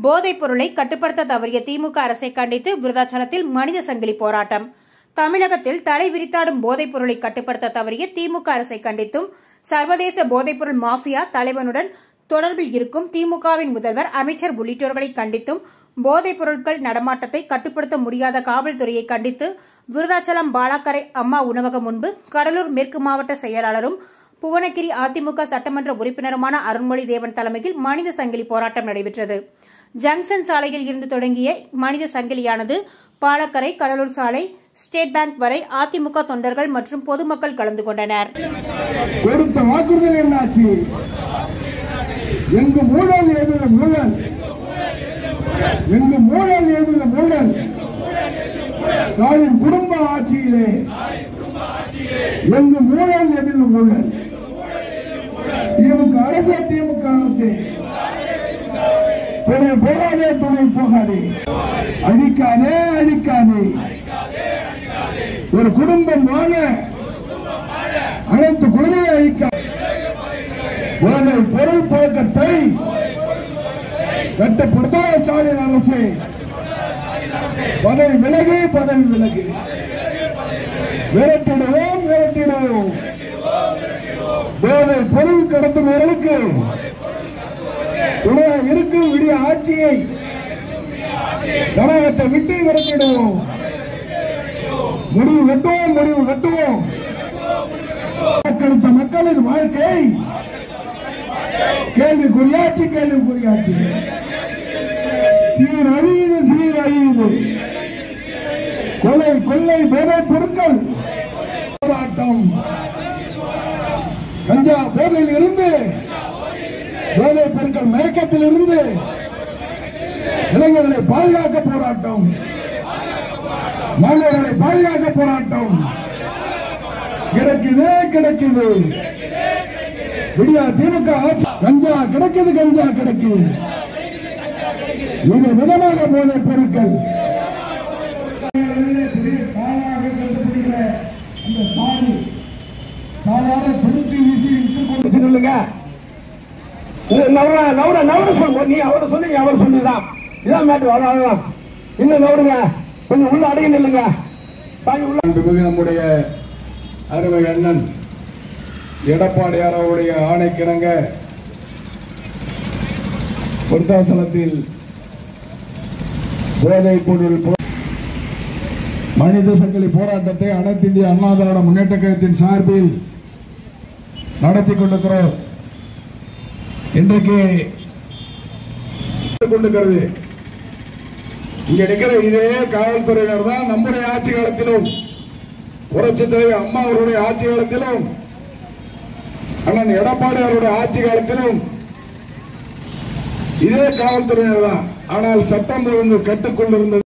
போதைப் பொருளை கட்டுப்படுத்த தவறிய திமுக அரசை கண்டித்து விருதாச்சலத்தில் மனித சங்கிலி போராட்டம் தமிழகத்தில் தலை விரித்தாடும் போதைப் பொருளை கட்டுப்படுத்த தவறிய திமுக அரசை கண்டித்தும் சர்வதேச போதைப்பொருள் மாஃபியா தலைவனுடன் தொடர்பில் இருக்கும் திமுகவின் முதல்வர் அமைச்சர் உள்ளிட்டோர்களை கண்டித்தும் போதைப் பொருட்கள் நடமாட்டத்தை கட்டுப்படுத்த முடியாத காவல்துறையை கண்டித்து விருதாச்சலம் பாலாக்கரை அம்மா உணவகம் முன்பு கடலூர் மேற்கு மாவட்ட செயலாளரும் புவனகிரி அதிமுக சட்டமன்ற உறுப்பினருமான அருண்மொழி தேவன் தலைமையில் மனித சங்கிலி போராட்டம் நடைபெற்றது ஜங்ஷன் சாலையில் இருந்து தொடங்கிய மனித சங்கிலியானது பாலக்கரை கடலூர் சாலை ஸ்டேட் பேங்க் வரை அதிமுக தொண்டர்கள் மற்றும் பொதுமக்கள் கலந்து கொண்டனர் கொடுத்த வாக்குறுதல் என்னாச்சு எங்கு மூடல் எதிர மூடல் எங்கு மூடல் எதிர மூடல் ஸ்டாலின் குடும்ப ஆட்சியிலே எங்கு மூடல் எதிர மூடல் திமுக அரசு திமுக அரசு துணை போகாதே துணை போகாதே அழிக்காதே அழிக்காதே ஒரு குடும்பம் வாழ அனைத்து குழுவை அழிக்க போதை பொருள் பழக்கத்தை கட்டுப்படுத்தாத ஸ்டாலின் அரசு பதவி விலகு பதவி விலகு விரட்டிடுவோம் விரட்டிடுவோம் போதை பொருள் கடத்துபவர்களுக்கு துணை இருக்கும் விடிய ஆட்சியை தமிழகத்தை விட்டு விரட்டிடுவோம் முடிவு கட்டுவோம் முடிவு கட்டுவோம் வாக்களித்த மக்களின் வாழ்க்கை கேள்விக்குறியாச்சு கேள்விக்குறியாச்சு சீரழியுது சீரழியுது கொலை கொள்ளை போதை பொருட்கள் போராட்டம் கஞ்சா போதையில் இருந்து போதை பொருட்கள் மயக்கத்தில் இருந்து இளைஞர்களை பாதுகாக்க போராட்டம் மாணவர்களை பாதுகாக்க போராட்டம் கிடைக்குது கிடைக்குது விடியா திமுக ஆட்சி கஞ்சா கிடைக்குது கஞ்சா கிடைக்குது இது விதமாக போதை பொருட்கள் அந்த சாதி சாதாரண கொடுத்து வீசி வச்சுருங்க நவர நவர நவர சொல்லுங்க நீ அவரை சொல்லி நீ அவர் சொல்லிதான் இதான் மேட்ரு அவ்வளவுதான் இன்னும் நவருங்க கொஞ்சம் உள்ள அடங்கி நில்லுங்க சாமி உள்ள மாண்புமிகு நம்முடைய அருமை அண்ணன் எடப்பாடியார் அவருடைய ஆணைக்கிணங்க பொருத்தாசனத்தில் போதைப் பொருள் போ- மனித சங்கிலி போராட்டத்தை அனைத்து இந்திய அண்ணா திராவிட முன்னேற்ற கழகத்தின் சார்பில் நடத்தி கொண்டிருக்கிறோம் இன்றைக்கு கொண்டிருக்கிறது இங்க நிக்கிற இதே காவல்துறையினர் தான் நம்முடைய ஆட்சி காலத்திலும் புரட்சி தலைவி அம்மா அவருடைய ஆட்சி காலத்திலும் அண்ணன் எடப்பாடி அவருடைய ஆட்சி காலத்திலும் இதே காவல்துறையினர் தான் ஆனால் சட்டம் ஒழுங்கு கட்டுக்கொண்டிருந்தது